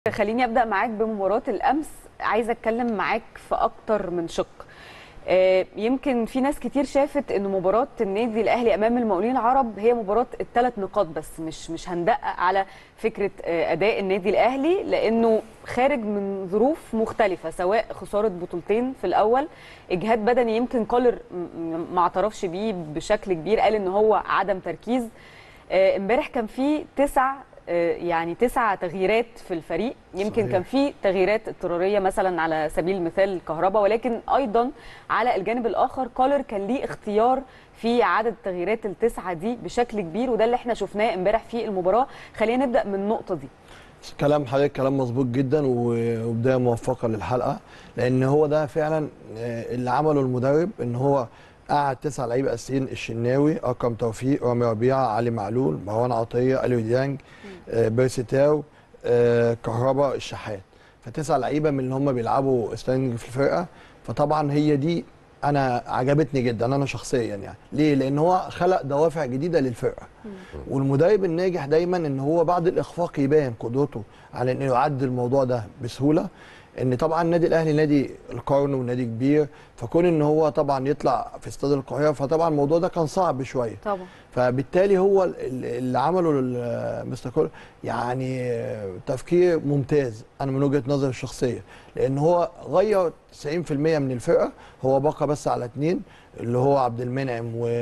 خليني ابدا معاك بمباراه الامس عايزه اتكلم معاك في اكتر من شق آه، يمكن في ناس كتير شافت ان مباراه النادي الاهلي امام المقاولين العرب هي مباراه الثلاث نقاط بس مش مش هندقق على فكره آه، اداء النادي الاهلي لانه خارج من ظروف مختلفه سواء خساره بطولتين في الاول اجهاد بدني يمكن كولر م- م- ما اعترفش بيه بشكل كبير قال ان هو عدم تركيز آه، امبارح كان في تسع آه، يعني تسع تغييرات في الفريق يمكن صحيح. كان في تغييرات اضطراريه مثلا على سبيل المثال الكهرباء ولكن ايضا على الجانب الاخر كولر كان ليه اختيار في عدد التغييرات التسعه دي بشكل كبير وده اللي احنا شفناه امبارح في المباراه خلينا نبدا من النقطه دي كلام حضرتك كلام مظبوط جدا و- وبدايه موفقه للحلقه لان هو ده فعلا آه، اللي عمله المدرب ان هو قعد تسع لعيبه اساسيين الشناوي اكرم توفيق رامي ربيعه علي معلول مروان عطيه اليو ديانج آه، بيرسي تاو آه، كهربا الشحات فتسع لعيبه من اللي هم بيلعبوا ستاندنج في الفرقه فطبعا هي دي انا عجبتني جدا انا شخصيا يعني ليه لان هو خلق دوافع جديده للفرقه والمدرب الناجح دايما ان هو بعد الاخفاق يبان قدرته على انه يعدي الموضوع ده بسهوله ان طبعا النادي الاهلي نادي القرن ونادي كبير فكون ان هو طبعا يطلع في استاد القاهره فطبعا الموضوع ده كان صعب شويه طبعا فبالتالي هو ال- اللي عمله ال- مستر كولر يعني تفكير ممتاز انا من وجهه نظري الشخصيه لان هو غير 90% من الفرقه هو بقى بس على اثنين اللي هو عبد المنعم و...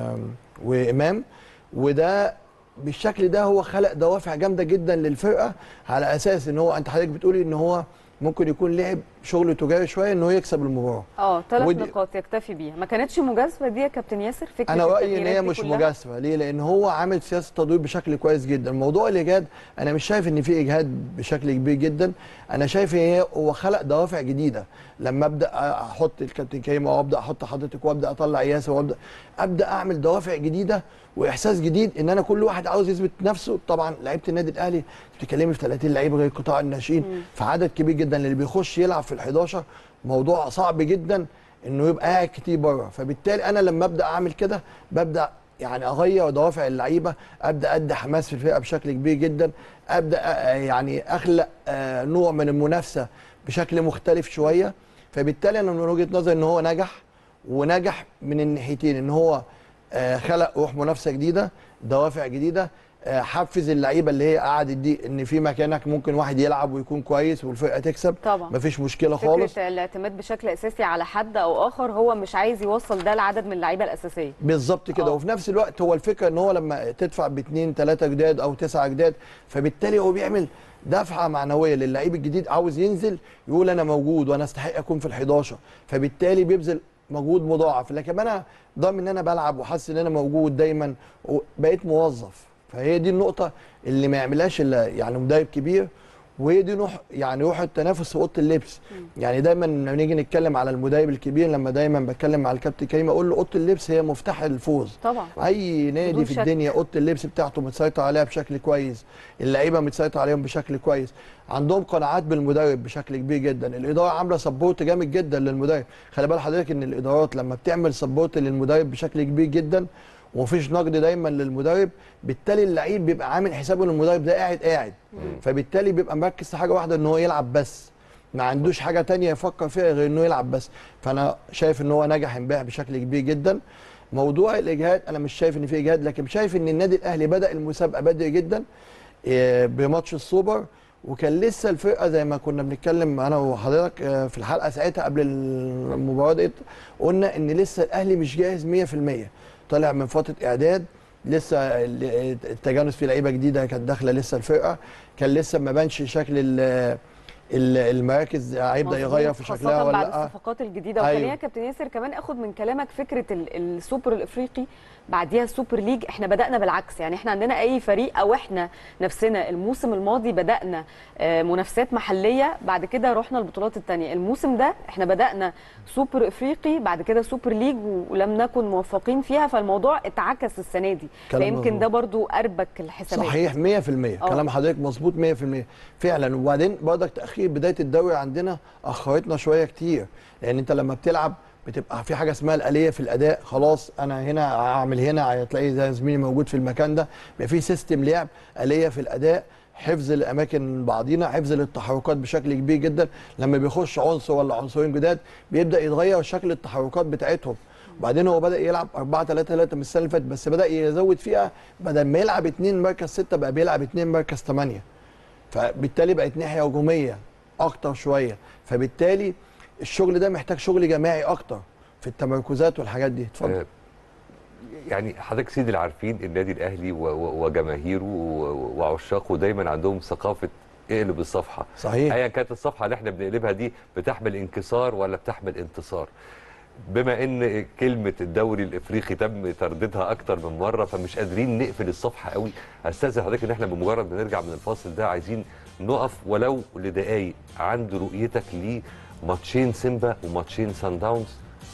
وامام وده بالشكل ده هو خلق دوافع جامده جدا للفرقه على اساس ان هو انت حضرتك بتقولي ان هو ممكن يكون لعب شغل تجاري شويه ان هو يكسب المباراه اه ثلاث ودي- نقاط يكتفي بيها ما كانتش مجازفه دي يا كابتن ياسر فكره انا رايي ان التغييرات هي دي مش كلها؟ مجازفه ليه لان هو عامل سياسه تدوير بشكل كويس جدا موضوع الاجهاد انا مش شايف ان في اجهاد بشكل كبير جدا انا شايف ان هي هو خلق دوافع جديده لما ابدا احط الكابتن كريم او ابدا احط حضرتك وابدا اطلع ياسر وابدا ابدا اعمل دوافع جديده واحساس جديد ان انا كل واحد عاوز يثبت نفسه طبعا لعيبه النادي الاهلي بتتكلمي في 30 لعيب غير قطاع الناشئين فعدد كبير جدا اللي بيخش يلعب في ال11 موضوع صعب جدا انه يبقى قاعد كتير بره فبالتالي انا لما ابدا اعمل كده ببدا يعني اغير دوافع اللعيبه ابدا ادي حماس في الفرقه بشكل كبير جدا ابدا آه، يعني اخلق آه، نوع من المنافسه بشكل مختلف شويه فبالتالي انا من وجهه نظري ان هو نجح ونجح من الناحيتين ان هو آه، خلق روح منافسه جديده دوافع جديده آه، حفز اللعيبه اللي هي قعدت دي ان في مكانك ممكن واحد يلعب ويكون كويس والفرقه تكسب طبعا. مفيش مشكله خالص فكره الاعتماد بشكل اساسي على حد او اخر هو مش عايز يوصل ده لعدد من اللعيبه الاساسيه بالظبط كده آه. وفي نفس الوقت هو الفكره ان هو لما تدفع باثنين ثلاثه جداد او تسعه جداد فبالتالي هو بيعمل دفعه معنويه للعيب الجديد عاوز ينزل يقول انا موجود وانا استحق اكون في ال11 فبالتالي بيبذل مجهود مضاعف لكن انا ضامن ان انا بلعب وحاسس ان انا موجود دايما بقيت موظف فهي دي النقطه اللي ما يعملهاش الا يعني مدرب كبير وهي دي روح يعني روح التنافس في اوضه اللبس يعني دايما لما نيجي نتكلم على المدرب الكبير لما دايما بتكلم مع الكابتن كريم اقول له اوضه اللبس هي مفتاح الفوز طبعا اي نادي بدون في شك. الدنيا اوضه اللبس بتاعته متسيطر عليها بشكل كويس اللعيبه متسيطر عليهم بشكل كويس عندهم قناعات بالمدرب بشكل كبير جدا الاداره عامله سبورت جامد جدا للمدرب خلي بال حضرتك ان الادارات لما بتعمل سبورت للمدرب بشكل كبير جدا ومفيش نقد دايما للمدرب بالتالي اللعيب بيبقى عامل حسابه ان المدرب ده قاعد قاعد فبالتالي بيبقى مركز في حاجه واحده ان هو يلعب بس ما عندوش حاجه تانية يفكر فيها غير انه يلعب بس فانا شايف ان هو نجح امبارح بشكل كبير جدا موضوع الاجهاد انا مش شايف ان في اجهاد لكن شايف ان النادي الاهلي بدا المسابقه بدري جدا آه، بماتش السوبر وكان لسه الفرقه زي ما كنا بنتكلم انا وحضرتك آه، في الحلقه ساعتها قبل المباراه ديت قلنا ان لسه الاهلي مش جاهز 100% طالع من فتره اعداد لسه ال- التجانس في لعيبه جديده كانت داخله لسه الفرقه كان لسه ما بانش شكل ال- ال- المراكز هيبدا يغير في مظبوط، شكلها خاصة ولا بعد لا الصفقات الجديده أيوة. وخلينا يا كابتن ياسر كمان اخد من كلامك فكره ال- السوبر الافريقي بعديها السوبر ليج احنا بدانا بالعكس يعني احنا عندنا اي فريق او احنا نفسنا الموسم الماضي بدانا آه، منافسات محليه بعد كده رحنا البطولات الثانيه الموسم ده احنا بدانا سوبر افريقي بعد كده سوبر ليج و- ولم نكن موفقين فيها فالموضوع اتعكس السنه دي كلام فيمكن مظبوط. ده برضو اربك الحسابات صحيح 100% آه. كلام حضرتك مظبوط 100% فعلا وبعدين برضك تاخير بدايه الدوري عندنا اخرتنا شويه كتير لان انت لما بتلعب بتبقى في حاجه اسمها الاليه في الاداء خلاص انا هنا هعمل هنا هتلاقي زي زميلي موجود في المكان ده بيبقى في سيستم لعب اليه في الاداء حفظ الاماكن بعضينا حفظ للتحركات بشكل كبير جدا لما بيخش عنصر ولا عنصرين جداد بيبدا يتغير شكل التحركات بتاعتهم وبعدين هو بدا يلعب 4 3 3 من السنه اللي فاتت بس بدا يزود فيها بدل ما يلعب اثنين مركز سته بقى بيلعب اثنين مركز ثمانيه فبالتالي بقت ناحيه هجوميه اكتر شويه فبالتالي الشغل ده محتاج شغل جماعي اكتر في التمركزات والحاجات دي اتفضل آه، يعني حضرتك سيدي العارفين النادي الاهلي و- و- وجماهيره و- وعشاقه دايما عندهم ثقافه اقلب الصفحه صحيح ايا كانت الصفحه اللي احنا بنقلبها دي بتحمل انكسار ولا بتحمل انتصار بما ان كلمه الدوري الافريقي تم ترديدها اكتر من مره فمش قادرين نقفل الصفحه قوي استاذن حضرتك ان احنا بمجرد ما نرجع من الفاصل ده عايزين نقف ولو لدقايق عند رؤيتك لماتشين سيمبا وماتشين سان داونز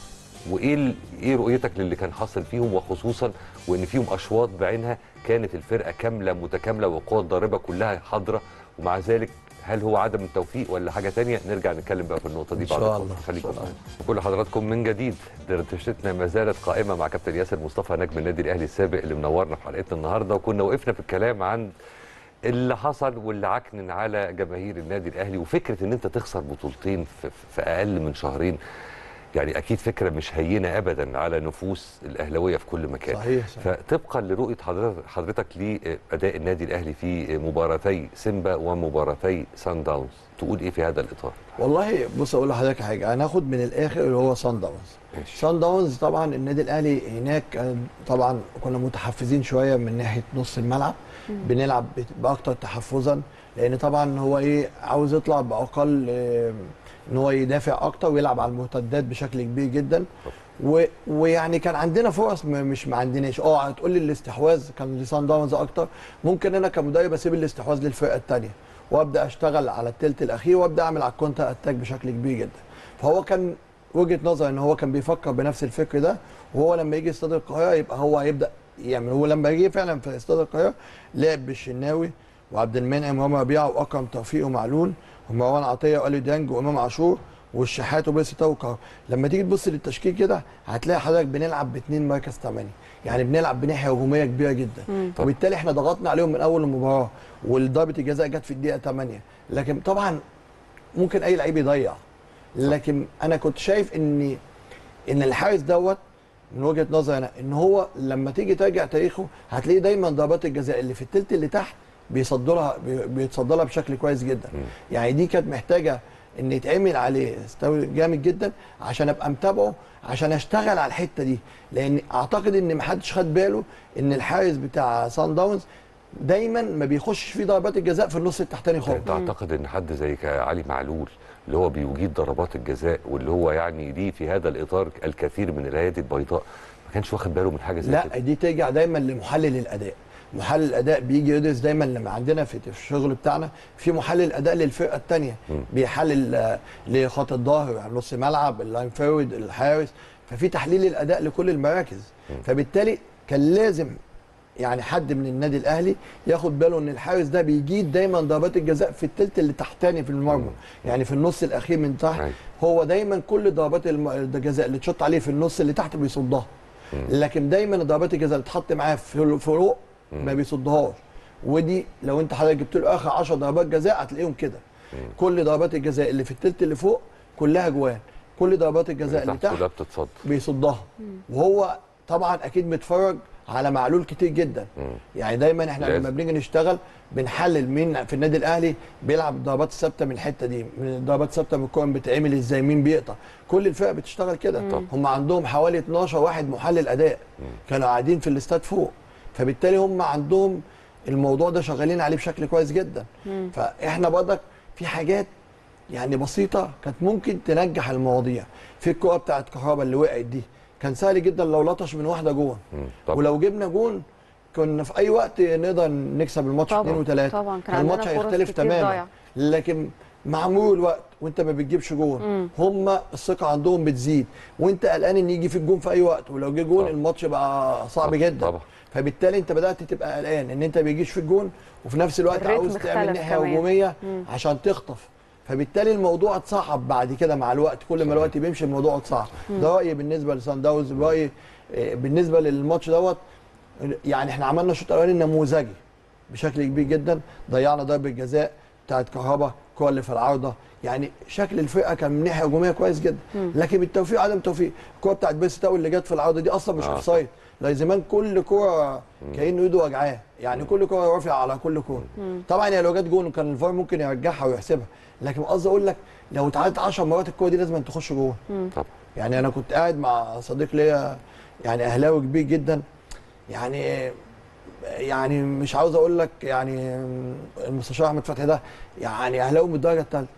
وايه ال- ايه رؤيتك للي كان حاصل فيهم وخصوصا وان فيهم اشواط بعينها كانت الفرقه كامله متكامله وقوة ضاربه كلها حاضره ومع ذلك هل هو عدم التوفيق ولا حاجه تانية نرجع نتكلم بقى في النقطه دي إن بعد شاء الفاصل. الله. خليكم إن شاء معانا كل حضراتكم من جديد دردشتنا ما زالت قائمه مع كابتن ياسر مصطفى نجم النادي الاهلي السابق اللي منورنا في حلقتنا النهارده وكنا وقفنا في الكلام عن اللي حصل واللي عكنن على جماهير النادي الاهلي وفكره ان انت تخسر بطولتين في, في اقل من شهرين يعني اكيد فكره مش هينه ابدا على نفوس الاهلاويه في كل مكان صحيح صحيح فطبقا لرؤيه حضرتك حضرتك لاداء النادي الاهلي في مباراتي سيمبا ومباراتي سان داونز تقول ايه في هذا الاطار؟ والله بص اقول لحضرتك حاجه هناخد من الاخر اللي هو سان داونز ماشي سان داونز طبعا النادي الاهلي هناك كان طبعا كنا متحفزين شويه من ناحيه نص الملعب بنلعب بت- باكتر تحفزا لان طبعا هو ايه عاوز يطلع باقل آه، ان هو يدافع اكتر ويلعب على المرتدات بشكل كبير جدا و... ويعني كان عندنا فرص م- مش ما عندناش اه هتقول لي الاستحواذ كان لسان داونز اكتر ممكن انا كمدرب اسيب الاستحواذ للفرقه الثانيه وابدا اشتغل على الثلث الاخير وابدا اعمل على الكونتر اتاك بشكل كبير جدا فهو كان وجهه نظر ان هو كان بيفكر بنفس الفكر ده وهو لما يجي استاد القاهره يبقى هو هيبدا يعمل هو لما يجي فعلا في استاد القاهره لعب بالشناوي وعبد المنعم وامام ربيعه واكرم توفيق ومعلول ومروان عطيه والي ديانج وامام عاشور والشحات وبيرسي تاو وكهربا لما تيجي تبص للتشكيل كده هتلاقي حضرتك بنلعب باثنين مركز ثمانيه يعني بنلعب بناحيه هجوميه كبيره جدا طب. وبالتالي احنا ضغطنا عليهم من اول المباراه وضربه الجزاء جت في الدقيقه 8 لكن طبعا ممكن اي لعيب يضيع لكن انا كنت شايف ان ان الحارس دوت من وجهه نظري انا ان هو لما تيجي ترجع تاريخه هتلاقيه دايما ضربات الجزاء اللي في الثلث اللي تحت بيصدرها بي- بيتصدرها بشكل كويس جدا مم. يعني دي كانت محتاجه ان يتعمل عليه استوي جامد جدا عشان ابقى متابعه عشان اشتغل على الحته دي لان اعتقد ان محدش خد باله ان الحارس بتاع سان داونز دايما ما بيخشش فيه ضربات الجزاء في النص التحتاني خالص انت تعتقد ان حد زي علي معلول اللي هو بيجيد ضربات الجزاء واللي هو يعني ليه في هذا الاطار الكثير من الايادي البيضاء ما كانش واخد باله من حاجه زي لا كده دي ترجع دايما لمحلل الاداء محلل الاداء بيجي يدرس دايما لما عندنا في في الشغل بتاعنا في محلل اداء للفرقه الثانيه مم. بيحلل آه، لخط الظهر يعني نص ملعب اللاين فورد الحارس ففي تحليل الاداء لكل المراكز مم. فبالتالي كان لازم يعني حد من النادي الاهلي ياخد باله ان الحارس ده بيجيد دايما ضربات الجزاء في الثلث اللي تحتاني في المرمى مم. يعني في النص الاخير من تحت أيوة. هو دايما كل ضربات الم- الجزاء اللي تشط عليه في النص اللي تحت بيصدها مم. لكن دايما ضربات الجزاء اللي تحط معاه في فوق ما مم. بيصدهاش ودي لو انت حضرتك جبت له اخر 10 ضربات جزاء هتلاقيهم كده مم. كل ضربات الجزاء اللي في الثلث اللي فوق كلها جوان كل ضربات الجزاء اللي تحت كلها بتتصد بيصدها وهو طبعا اكيد متفرج على معلول كتير جدا مم. يعني دايما احنا لازم. لما بنيجي نشتغل بنحلل مين في النادي الاهلي بيلعب الضربات الثابته من الحته دي من الضربات الثابته من الكوره بتتعمل ازاي مين بيقطع كل الفرق بتشتغل كده طب. هم عندهم حوالي 12 واحد محلل اداء كانوا قاعدين في الاستاد فوق فبالتالي هم عندهم الموضوع ده شغالين عليه بشكل كويس جدا فاحنا برضك في حاجات يعني بسيطه كانت ممكن تنجح المواضيع في الكوره بتاعت كهربا اللي وقعت دي كان سهل جدا لو لطش من واحده جون مم. طب ولو جبنا جون كنا في اي وقت نقدر نكسب الماتش طبعاً، 2 وثلاثه طبعاً، كان كان عندنا الماتش فرص هيختلف كتير تماما ضايعة. لكن مع مرور الوقت وانت ما بتجيبش جون هم الثقه عندهم بتزيد وانت قلقان ان يجي فيك جون في اي وقت ولو جه جون طبعاً. الماتش بقى صعب طبعاً، جدا طبعاً. فبالتالي انت بدات تبقى قلقان ان انت ما بيجيش فيك جون وفي نفس الوقت الريتم عاوز تعمل اختلف ناحيه كمان. هجوميه عشان تخطف فبالتالي الموضوع اتصعب بعد كده مع الوقت كل ما الوقت بيمشي الموضوع اتصعب ده رايي بالنسبه لسان داونز رايي آه، بالنسبه للماتش دوت يعني احنا عملنا الشوط الاولاني نموذجي بشكل كبير جدا ضيعنا ضربه جزاء بتاعت كهربا الكره اللي في العارضه يعني شكل الفرقه كان من ناحيه هجوميه كويس جدا لكن بالتوفيق عدم توفيق الكره بتاعت بيرسي تاو اللي جت في العارضه دي اصلا مش آه. اوف سايد لا زمان كل كره كانه ايده وجعاه يعني كل كره رافع على كل كره طبعا هي لو جت جون كان الفار ممكن يرجعها ويحسبها لكن قصدي اقول لك لو اتعادت 10 مرات الكره دي لازم تخش جوه طبعا يعني انا كنت قاعد مع صديق ليا يعني اهلاوي كبير جدا يعني يعني مش عاوز اقول لك يعني المستشار احمد فتحي ده يعني اهلاوي من الدرجه الثالثه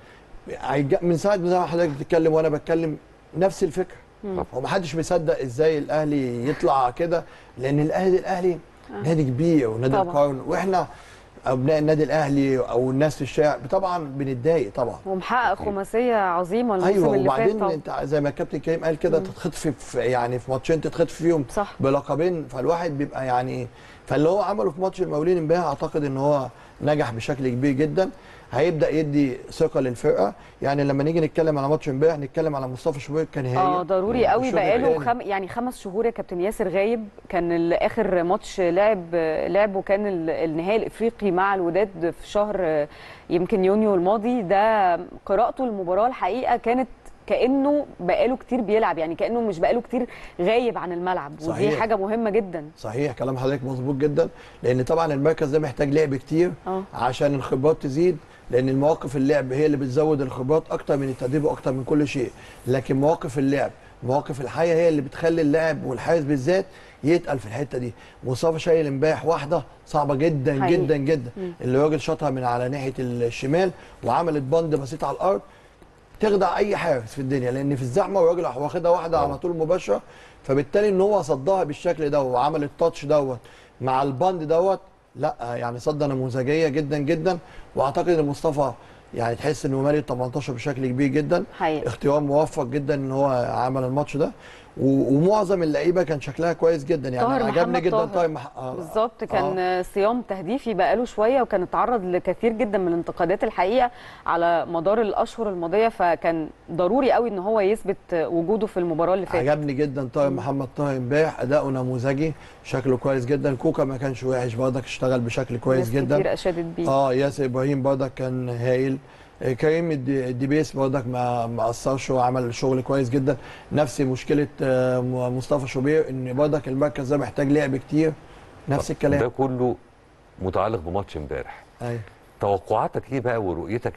من ساعه ما زي ما حضرتك بتتكلم وانا بتكلم نفس الفكره هو ما حدش بيصدق ازاي الاهلي يطلع كده لان الاهلي الاهلي نادي كبير ونادي طبعا. القرن واحنا ابناء النادي الاهلي او الناس في الشارع طبعا بنتضايق طبعا ومحقق خماسيه عظيمه الموسم ايوه اللي فات وبعدين طبعا انت زي ما الكابتن كريم قال كده تتخطف في يعني في ماتشين تتخطف فيهم صح. بلقبين فالواحد بيبقى يعني فاللي هو عمله في ماتش المقاولين امبارح اعتقد ان هو نجح بشكل كبير جدا هيبدا يدي ثقه للفرقه يعني لما نيجي نتكلم على ماتش امبارح نتكلم على مصطفى شوبير كان هايل اه ضروري قوي الشوط بقاله التاني. خم... يعني خمس شهور يا كابتن ياسر غايب كان ال- اخر ماتش لعب لعبه كان ال- النهائي الافريقي مع الوداد في شهر آه، يمكن يونيو الماضي ده قراءته المباراه الحقيقه كانت كانه بقاله كتير بيلعب يعني كانه مش بقاله كتير غايب عن الملعب ودي صحيح. حاجه مهمه جدا صحيح كلام حضرتك مظبوط جدا لان طبعا المركز ده محتاج لعب كتير اه. عشان الخبرات تزيد لان المواقف اللعب هي اللي بتزود الخبرات اكتر من التدريب واكتر من كل شيء لكن مواقف اللعب مواقف الحياه هي اللي بتخلي اللاعب والحارس بالذات يتقل في الحته دي مصطفى شايل امبارح واحده صعبه جدا حقيقي. جدا جدا اللي الراجل شاطها من على ناحيه الشمال وعملت بند بسيط على الارض تخدع اي حارس في الدنيا لان في الزحمه والراجل راح واخدها واحده على طول مباشره فبالتالي ان هو صدها بالشكل ده وعمل التاتش دوت مع الباند دوت لا يعني صده نموذجيه جدا جدا واعتقد ان مصطفى يعني تحس انه مالي 18 بشكل كبير جدا حقيقي. اختيار موفق جدا ان هو عمل الماتش ده و- ومعظم اللعيبه كان شكلها كويس جدا يعني طاهر عجبني محمد جدا طاهر. طاهر مح... آه، بالظبط كان آه. صيام تهديفي بقاله شويه وكان اتعرض لكثير جدا من الانتقادات الحقيقه على مدار الاشهر الماضيه فكان ضروري قوي ان هو يثبت وجوده في المباراه اللي فاتت عجبني جدا طاهر محمد طاهر امبارح اداؤه نموذجي شكله كويس جدا كوكا ما كانش وحش برضك اشتغل بشكل كويس ناس جدا كتير اشادت بيه اه ياسر ابراهيم برضك كان هايل آه، كريم الد- الدبيس برضك ما ما اثرش وعمل شغل كويس جدا نفس مشكله آه، م- مصطفى شوبير ان برضك المركز ده محتاج لعب كتير نفس ده الكلام كله متعلق بماتش امبارح ايوه توقعاتك ايه بقى ورؤيتك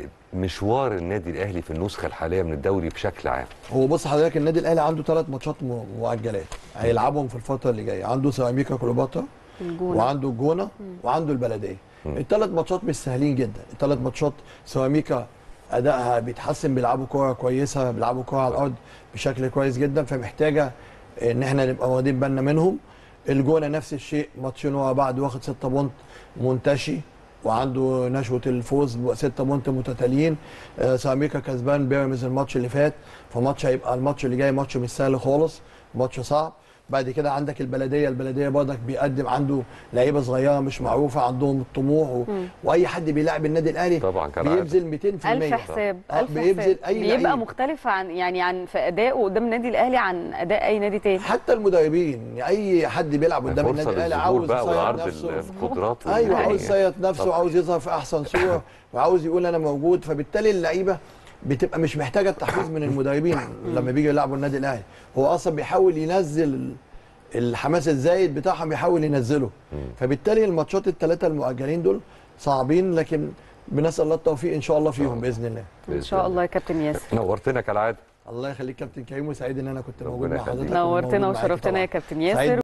لمشوار النادي الاهلي في النسخه الحاليه من الدوري بشكل عام هو بص حضرتك النادي الاهلي عنده ثلاث ماتشات م- مؤجلات هيلعبهم في الفتره اللي جايه عنده سيراميكا كليوباترا الجونة. وعنده الجونه وعنده البلديه الثلاث ماتشات مش سهلين جدا الثلاث ماتشات سيراميكا ادائها بيتحسن بيلعبوا كوره كويسه بيلعبوا كوره على الارض بشكل كويس جدا فمحتاجه ان احنا نبقى واخدين بالنا منهم الجونه نفس الشيء ماتشين ورا بعض واخد 6 بونت منتشي وعنده نشوه الفوز 6 بونت متتاليين آه، سيراميكا كسبان بيراميدز الماتش اللي فات فماتش هيبقى الماتش اللي جاي ماتش مش سهل خالص ماتش صعب بعد كده عندك البلديه البلديه برضك بيقدم عنده لعيبه صغيره مش معروفه عندهم الطموح و... واي حد بيلاعب النادي الاهلي طبعا كالعادة. بيبذل 200% ألف حساب آه، ألف بيبذل حساب أي بيبقى لعيب. مختلف عن يعني عن في أدائه قدام النادي الأهلي عن أداء أي نادي تاني حتى المدربين اي حد بيلعب قدام النادي فرصه الاهلي للظهور عاوز بقى يصير وعرض نفسه القدرات ايوه يعني عاوز يصيط نفسه طبعاً. وعاوز يظهر في احسن صوره وعاوز يقول انا موجود فبالتالي اللعيبه بتبقى مش محتاجه التحفيز من المدربين لما بيجوا يلعبوا النادي الاهلي هو اصلا بيحاول ينزل الحماس الزايد بتاعهم بيحاول ينزله فبالتالي الماتشات الثلاثه المؤجلين دول صعبين لكن بنسال الله التوفيق ان شاء الله فيهم باذن الله إن شاء الله يا كابتن ياسر نورتنا كالعاده الله يخليك كابتن كريم وسعيد ان انا كنت موجود ربنا مع يخليك. حضرتك نورتنا وموجود معاكي وشرفتنا طبعاً. يا كابتن سعيد ياسر